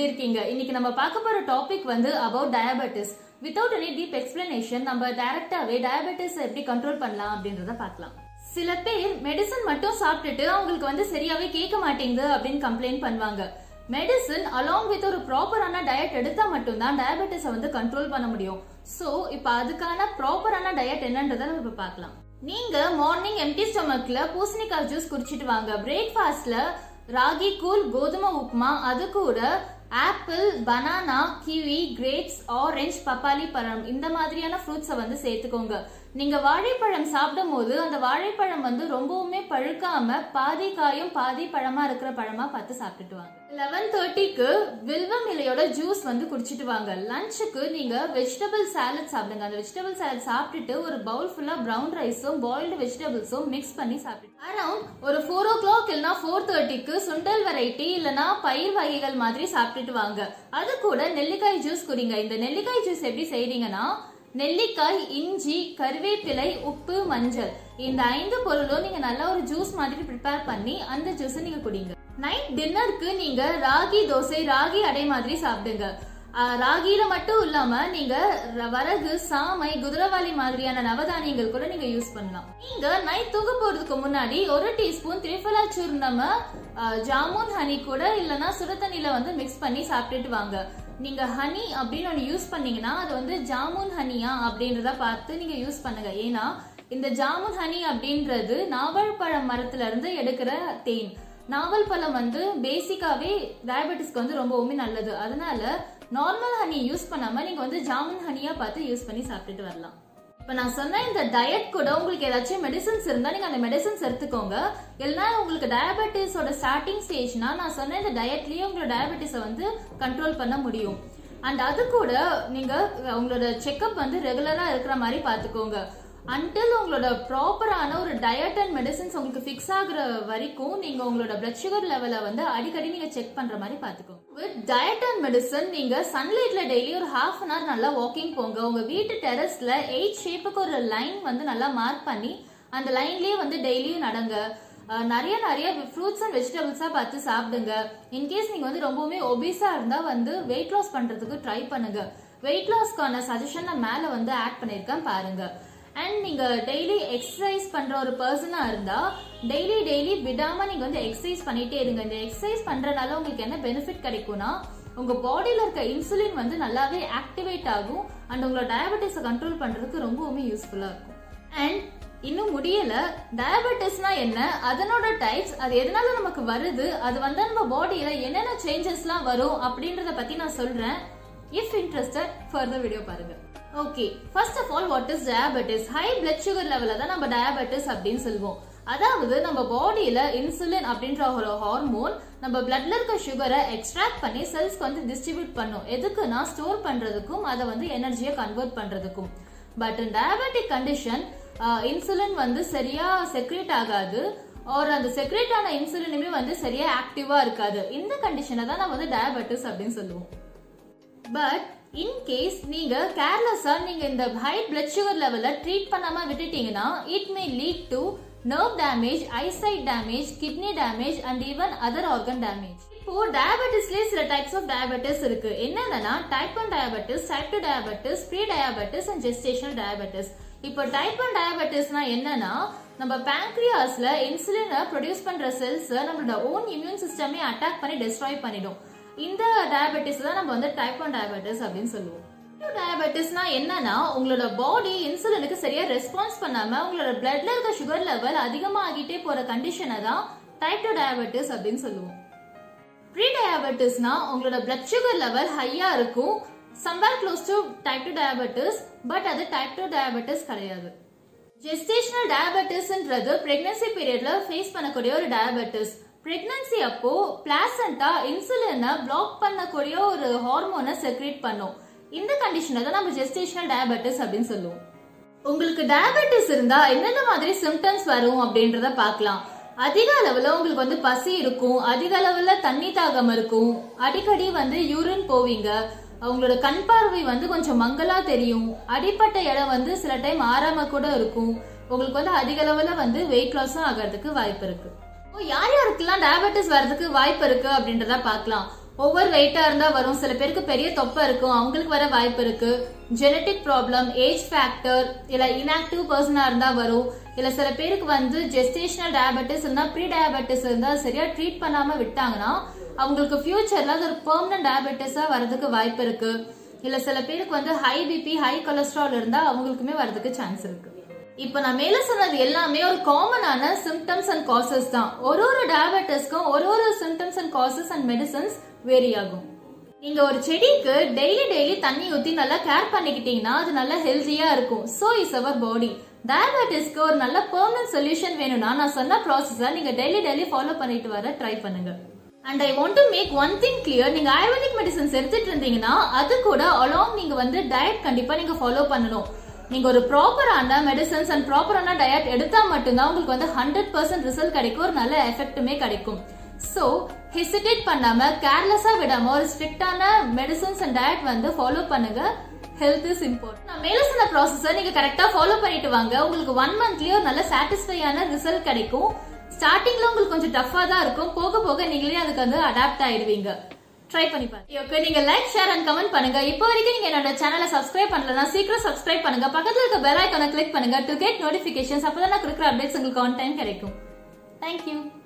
எப்படி இருக்கீங்க இன்னைக்கு நம்ம பார்க்க போற டாபிக் வந்து about diabetes without any deep explanation நம்ம டைரக்டாவே டயபெட்டிஸ் எப்படி கண்ட்ரோல் பண்ணலாம் அப்படின்றத பார்க்கலாம் சில பேர் மெடிசன் மட்டும் சாப்பிட்டுட்டு அவங்களுக்கு வந்து சரியாவே கேட்க மாட்டேங்குது அப்படின்னு கம்ப்ளைண்ட் பண்ணுவாங்க மெடிசன் அலாங் வித் ஒரு ப்ராப்பரான டயட் எடுத்தா மட்டும்தான் டயபெட்டிஸை வந்து கண்ட்ரோல் பண்ண முடியும் சோ இப்போ அதுக்கான ப்ராப்பரான டயட் என்னன்றதை நம்ம இப்ப பார்க்கலாம் நீங்க மார்னிங் எம்டி ஸ்டொமக்ல பூசணிக்காய் ஜூஸ் குடிச்சிட்டு வாங்க பிரேக்ஃபாஸ்ட்ல ராகி கூழ் கோதுமை உப்புமா அது கூட apple banana kiwi grapes orange பப்பாளி பழம் இந்த மாதிரியான ஃப்ரூட்ஸை வந்து சேர்த்துக்கோங்க நீங்க வாழைப்பழம் சாப்பிடும் போது அந்த வாழைப்பழம் வந்து ரொம்பவுமே பழுக்காம பாதி காயும் பாதி பழமா இருக்கிற பழமா பார்த்து சாப்பிட்டுட்டு வாங்க லெவன் தேர்ட்டிக்கு வில்வம் இலையோட ஜூஸ் வந்து குடிச்சிட்டு வாங்க லஞ்சுக்கு நீங்க வெஜிடபிள் சாலட் சாப்பிடுங்க அந்த வெஜிடபிள் சாலட் சாப்பிட்டுட்டு ஒரு பவுல் ஃபுல்லா பிரவுன் ரைஸும் பாயில்டு வெஜிடபிள்ஸும் மிக்ஸ் பண்ணி சாப்பிட்டு அரௌண்ட் ஒரு ஃபோர் ஓ கிளாக் இல்லைனா ஃபோர் தேர்ட்டிக்கு சுண்டல் வெரைட்டி இல்லைனா பயிர் வகைகள் மாதிரி சாப்பிட்டுட்டு வாங்க அது கூட நெல்லிக்காய் ஜூஸ் குடிங்க இந்த நெல்லிக்காய் ஜூஸ் எப்படி செய்றீங்கன்னா நெல்லிக்காய் இஞ்சி கருவேப்பிலை உப்பு மஞ்சள் இந்த ஐந்து பொருளும் நீங்க நல்லா ஒரு ஜூஸ் மாதிரி ப்ரிப்பேர் பண்ணி அந்த ஜூஸை நீங்க குடிங்க நைட் டின்னருக்கு நீங்க ராகி தோசை ராகி அடை மாதிரி சாப்பிடுங்க ஆஹ் ராகியில மட்டும் இல்லாம நீங்க ர- வரகு சாமை குதிரவாளி மாதிரியான நவதானியங்கள் கூட நீங்க யூஸ் பண்ணலாம் நீங்க நைட் தூங்க போறதுக்கு முன்னாடி ஒரு டீஸ்பூன் திரிஃபலா சூர்ணம ஆஹ் ஜாமுன் ஹனி கூட இல்லனா சுட தண்ணியில வந்து மிக்ஸ் பண்ணி சாப்பிட்டுட்டு வாங்க நீங்க ஹனி அப்படின்னு ஒன்று யூஸ் பண்ணீங்கன்னா அது வந்து ஜாமுன் ஹனியா அப்படின்றத பார்த்து நீங்க யூஸ் பண்ணுங்க ஏன்னா இந்த ஜாமுன் ஹனி அப்படின்றது நாவல் பழம் மரத்துல இருந்து எடுக்கிற தேன் நாவல் பழம் வந்து பேசிக்காவே டயபெட்டிஸ்க்கு வந்து ரொம்பவுமே நல்லது அதனால நார்மல் ஹனி யூஸ் பண்ணாம நீங்க வந்து ஜாமுன் ஹனியா பார்த்து யூஸ் பண்ணி சாப்பிட்டுட்டு வரலாம் இப்ப நான் சொன்ன இந்த டயட் கூட உங்களுக்கு ஏதாச்சும் மெடிசன்ஸ் இருந்தா நீங்க அந்த மெடிசன்ஸ் எடுத்துக்கோங்க இல்லைன்னா உங்களுக்கு டயபெட்டிஸோட ஸ்டார்டிங் ஸ்டேஜ்னா நான் சொன்ன இந்த டயட்லயே உங்களோட டயபெட்டிஸை வந்து கண்ட்ரோல் பண்ண முடியும் அண்ட் அது கூட நீங்க உங்களோட செக்கப் வந்து ரெகுலரா இருக்கிற மாதிரி பாத்துக்கோங்க அன்டில் உங்களோட ப்ராப்பரான ஒரு டயட் அண்ட் மெடிசன்ஸ் உங்களுக்கு ஃபிக்ஸ் ஆகுற வரைக்கும் நீங்க உங்களோட பிளட் சுகர் லெவலை வந்து அடிக்கடி நீங்க செக் பண்ற மாதிரி பாத்துக்கோங்க வித் டயட் அண்ட் மெடிசன் நீங்க சன்லைட்ல டெய்லி ஒரு ஹாஃப் அன் ஹவர் நல்லா வாக்கிங் போங்க உங்க வீட்டு டெரஸ்ல எயிட் ஷேப்புக்கு ஒரு லைன் வந்து நல்லா மார்க் பண்ணி அந்த லைன்லயே வந்து டெய்லியும் நடங்க அஹ் நிறைய நிறைய ஃப்ரூட்ஸ் அண்ட் வெஜிடபிள்ஸா பார்த்து சாப்பிடுங்க இன்கேஸ் நீங்க வந்து ரொம்பவுமே ஒபிஸா இருந்தா வந்து வெயிட் லாஸ் பண்றதுக்கு ட்ரை பண்ணுங்க வெயிட் லாஸ்க்கான சஜஷன் நான் மேல வந்து ஆட் பண்ணிருக்கேன் பாருங்க அண்ட் நீங்க டெய்லி எக்ஸசைஸ் பண்ற ஒரு பர்சனா இருந்தா டெய்லி டெய்லி விடாம நீங்க வந்து எக்ஸசைஸ் பண்ணிட்டே இருங்க இந்த எக்ஸசைஸ் பண்றதுனால உங்களுக்கு என்ன பெனிஃபிட் கிடைக்கும்னா உங்க பாடியில இருக்க இன்சுலின் வந்து நல்லாவே ஆக்டிவேட் ஆகும் அண்ட் உங்களோட டயபெட்டிஸை கண்ட்ரோல் பண்றதுக்கு ரொம்பவுமே யூஸ்ஃபுல்லா இருக்கும் அண்ட் இன்னும் முடியல டயபெட்டிஸ்னா என்ன அதனோட டைப்ஸ் அது எதனால நமக்கு வருது அது வந்தா நம்ம பாடியில என்னென்ன சேஞ்சஸ்லாம் வரும் அப்படின்றத பத்தி நான் சொல்றேன் இஃப் இன்ட்ரெஸ்டட் ஃபர்தர் வீடியோ பாருங்க okay first of all what is diabetes high blood sugar லெவல தான் நம்ம டயபெட்டிஸ் அப்படின்னு சொல்லுவோம் அதாவது நம்ம பாடியில இன்சுலின் அப்படின்ற ஒரு ஹார்மோன் நம்ம பிளட்ல இருக்க சுகரை எக்ஸ்ட்ராக்ட் பண்ணி செல்ஸ்க்கு வந்து டிஸ்ட்ரிபியூட் பண்ணும் எதுக்குன்னா ஸ்டோர் பண்றதுக்கும் அதை வந்து எனர்ஜியை கன்வெர்ட் பண்றதுக்கும் but in diabetic condition insulin வந்து சரியா செக்ரேட் ஆகாது ஒரு அந்த செக்ரேட் ஆன இன்சுலினுமே வந்து சரியா ஆக்டிவா இருக்காது இந்த கண்டிஷனை தான் நம்ம வந்து டயபெட்டிஸ் அப்படின்னு சொல்லுவோம் பட் இன் கேஸ் நீங்க கேர்லெஸ்ஸா நீங்க இந்த ஹை பிளட் சுகர் லெவல ட்ரீட் பண்ணாம விட்டுட்டீங்கன்னா it may lead to nerve damage eyesight damage kidney damage and even other organ damage இப்போ டயபெட்டிஸ்லயே சில டைப்ஸ் ஆஃப் டயபெட்டிஸ் இருக்கு என்னென்னா type one diabetes type two diabetes pre diabetes and gestational diabetes இப்போ type one டயபெட்டிஸ்னா என்னன்னா நம்ம பேங்க்ரியாஸ்ல இன்சுலினை ப்ரொடியூஸ் பண்ற செல்ஸ் நம்மளோட ஓன் இம்யூன் சிஸ்டமே அட்டாக் பண்ணி டெஸ்ட்ராய் பண்ணிடும் இந்த டயபெட்டிஸ் தான் நம்ம வந்து டைப் ஒன் டயபெட்டிஸ் அப்படின்னு சொல்லுவோம் டயபெட்டிஸ்னா என்னன்னா உங்களோட பாடி இன்சுலினுக்கு சரியா ரெஸ்பான்ஸ் பண்ணாம உங்களோட பிளட்ல இருக்க சுகர் லெவல் அதிகமாகிட்டே போற கண்டிஷனை தான் டைப் டூ டயபெட்டிஸ் அப்படின்னு சொல்லுவோம் ப்ரீ டயபெட்டிஸ்னா உங்களோட பிளட் சுகர் லெவல் ஹையா இருக்கும் somewhere close to type two diabetes but அது டைப் டூ டயபெட்டிஸ் கிடையாது ஜெஸ்டேஷனல் டயபெட்டிஸ்ன்றது பிரெக்னன்சி பீரியட்ல ஃபேஸ் பண்ணக்கூடிய ஒரு டயபெட்டிஸ் பிரெக்னன்சி அப்போ பிளாசண்டா இன்சுலினை பிளாக் பண்ணக்கூடிய ஒரு ஹார்மோனை செக்ரேட் பண்ணும் இந்த கண்டிஷனை தான் நம்ம ஜெஸ்டேஷனல் டயபெட்டிஸ் அப்படின்னு சொல்லுவோம் உங்களுக்கு டயபெட்டிஸ் இருந்தா எந்தெந்த மாதிரி சிம்டம்ஸ் வரும் அப்படின்றத பார்க்கலாம் அதிக அளவுல உங்களுக்கு வந்து பசி இருக்கும் அதிக அளவுல தண்ணி தாகம் இருக்கும் அடிக்கடி வந்து யூரின் போவீங்க உங்களோட கண் பார்வை வந்து கொஞ்சம் மங்கலா தெரியும் அடிப்பட்ட இடம் வந்து சில டைம் ஆறாம கூட இருக்கும் உங்களுக்கு வந்து அதிக அளவுல வந்து வெயிட் லாஸும் ஆகிறதுக்கு வாய்ப்பு இருக்கு இப்போ யார் யாருக்கெல்லாம் டயபெட்டிஸ் வர்றதுக்கு வாய்ப்பு இருக்கு அப்படின்றத பார்க்கலாம் ஓவர் வெயிட்டா இருந்தா வரும் சில பேருக்கு பெரிய தொப்பை இருக்கும் அவங்களுக்கு வர வாய்ப்பு இருக்கு ஜெனட்டிக் ப்ராப்ளம் ஏஜ் ஃபேக்டர் இல்ல இன்ஆக்டிவ் பர்சனா இருந்தா வரும் இல்ல சில பேருக்கு வந்து ஜெஸ்டேஷனல் டயபெட்டிஸ் இருந்தா ப்ரீ டயபெட்டிஸ் இருந்தா சரியா ட்ரீட் பண்ணாம விட்டாங்கன்னா அவங்களுக்கு ஃபியூச்சர்ல அது ஒரு பெர்மனன்ட் டயபெட்டிஸா வரதுக்கு வாய்ப்பு இருக்கு இல்ல சில பேருக்கு வந்து ஹை பிபி ஹை கொலஸ்ட்ரால் இருந்தா அவங்களுக்குமே வரதுக்கு சான்ஸ் இருக்கு இப்ப நான் மேல சொன்னது எல்லாமே ஒரு காமனான சிம்டம்ஸ் அண்ட் காசஸ் தான் ஒரு ஒரு டயபெட்டிஸ்க்கும் ஒரு ஒரு symptoms and causes and medicines vary ஆகும் நீங்க ஒரு செடிக்கு டெய்லி டெய்லி தண்ணி ஊத்தி நல்லா கேர் பண்ணிக்கிட்டீங்கன்னா அது நல்லா ஹெல்தியா இருக்கும் சோ இஸ் அவர் பாடி டயபெட்டிஸ்க்கு ஒரு நல்ல பெர்மனன்ட் சொல்யூஷன் வேணும்னா நான் சொன்ன ப்ராசஸ நீங்க டெய்லி டெய்லி ஃபாலோ பண்ணிட்டு வர ட்ரை பண்ணுங்க and I want to make one thing clear நீங்க ஆயுர்வேதிக் மெடிசன்ஸ் எடுத்துட்டு இருந்தீங்கன்னா அது கூட அலாங் நீங்க வந்து டயட் கண்டிப்பா நீங்க ஃபாலோ பண்ணணும் நீங்க ஒரு ப்ராப்பரான மெடிசன்ஸ் அண்ட் ப்ராப்பரான டயட் எடுத்தா மட்டும்தான் உங்களுக்கு வந்து ஹண்ட்ரட் பர்சன்ட் ரிசல்ட் கிடைக்கும் ஒரு நல்ல எஃபெக்ட்டுமே கிடைக்கும் சோ ஹெசிடேட் பண்ணாம கேர்லெஸ்ஸா விடாம ஒரு ஸ்ட்ரிக்டான மெடிசன்ஸ் அண்ட் டயட் வந்து ஃபாலோ பண்ணுங்க ஹெல்த் இஸ் இம்பார்ட்டன்ட் நான் மேல சொன்ன ப்ராசஸ நீங்க கரெக்டா ஃபாலோ பண்ணிட்டு வாங்க உங்களுக்கு ஒன் மந்த்லயே ஒரு நல்ல சாட்டிஸ்ஃபையான ரிசல்ட் கிடைக்கும் ஸ்டார்டிங்ல உங்களுக்கு கொஞ்சம் டஃபா தான் இருக்கும் போக போக நீங்களே அதுக்கு வந்து அடாப்ட் ஆயிடுவீங்க ட்ரை பண்ணி பாருங்க ஓகே நீங்க லைக் ஷேர் அண்ட் கமெண்ட் பண்ணுங்க இப்போ வரைக்கும் நீங்க என்னோட சேனலை சப்ஸ்கிரைப் பண்ணலனா சீக்கிரம் சப்ஸ்கிரைப் பண்ணுங்க பக்கத்துல இருக்க பெல் ஐக்கானை கிளிக் பண்ணுங்க டு கெட் நோட்டிபிகேஷன்ஸ் அப்பதான் நான் கொடுக்குற அப்டேட்ஸ் உங்களுக்கு ஆன் டைம் கிடைக்கும் தேங்க்யூ